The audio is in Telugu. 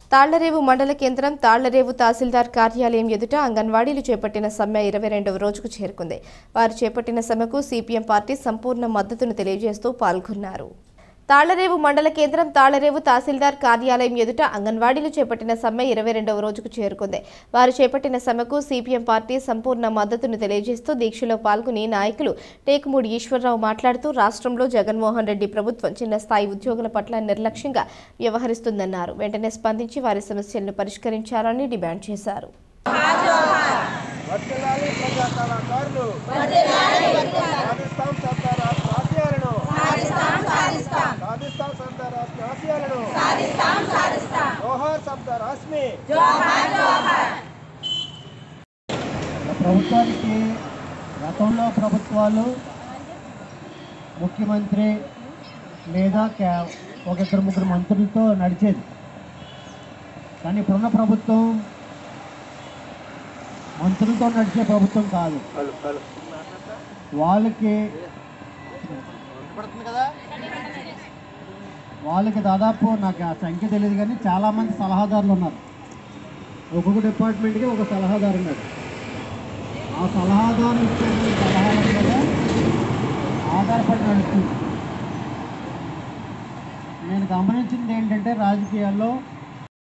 తాళ్లరేవు మండల కేంద్రం తాళ్లరేవు తహసీల్దార్ కార్యాలయం ఎదుట అంగన్వాడీలు చేపట్టిన సమ్మె ఇరవై రెండవ రోజుకు చేరుకుంది వారు చేపట్టిన సమ్మెకు సిపిఎం పార్టీ సంపూర్ణ మద్దతును తెలియజేస్తూ పాల్గొన్నారు తాళ్లరేవు మండల కేంద్రం తాళ్లరేవు తహసీల్దార్ కార్యాలయం ఎదుట అంగన్వాడీలు చేపట్టిన సమ్మె ఇరవై రెండవ రోజుకు చేరుకుంది వారు చేపట్టిన సమ్మెకు సిపిఎం పార్టీ సంపూర్ణ మద్దతును తెలియజేస్తూ దీక్షలో పాల్గొని నాయకులు టేకుమూడి ఈశ్వరరావు మాట్లాడుతూ రాష్ట్రంలో జగన్మోహన్ రెడ్డి ప్రభుత్వం చిన్న స్థాయి ఉద్యోగుల పట్ల నిర్లక్ష్యంగా వ్యవహరిస్తుందన్నారు వెంటనే స్పందించి వారి సమస్యలను పరిష్కరించాలని డిమాండ్ చేశారు వర్తిల్లాలి ప్రజా కళాకారులు సాధిస్తాం సర్దార్ రాష్ట్ర ఆశయాలను సాధిస్తాం సర్దార్ రాష్ట్ర ఆశయాలను జోహార్ సర్దార్ ఆస్మి ప్రభుత్వానికి గతంలో ప్రభుత్వాలు ముఖ్యమంత్రి లేదా క్యా ఒక ఇద్దరు ముగ్గురు మంత్రులతో నడిచేది కానీ ఇప్పుడున్న ప్రభుత్వం మంత్రులతో నడిచే ప్రభుత్వం కాదు వాళ్ళకి కదా వాళ్ళకి దాదాపు నాకు ఆ సంఖ్య తెలియదు కానీ చాలామంది సలహాదారులు ఉన్నారు ఒక్కొక్క డిపార్ట్మెంట్కి ఒక సలహాదారు ఉన్నారు ఆ సలహాదారు ఇచ్చే సలహాల మీద ఆధారపడి నడుస్తుంది నేను గమనించింది ఏంటంటే రాజకీయాల్లో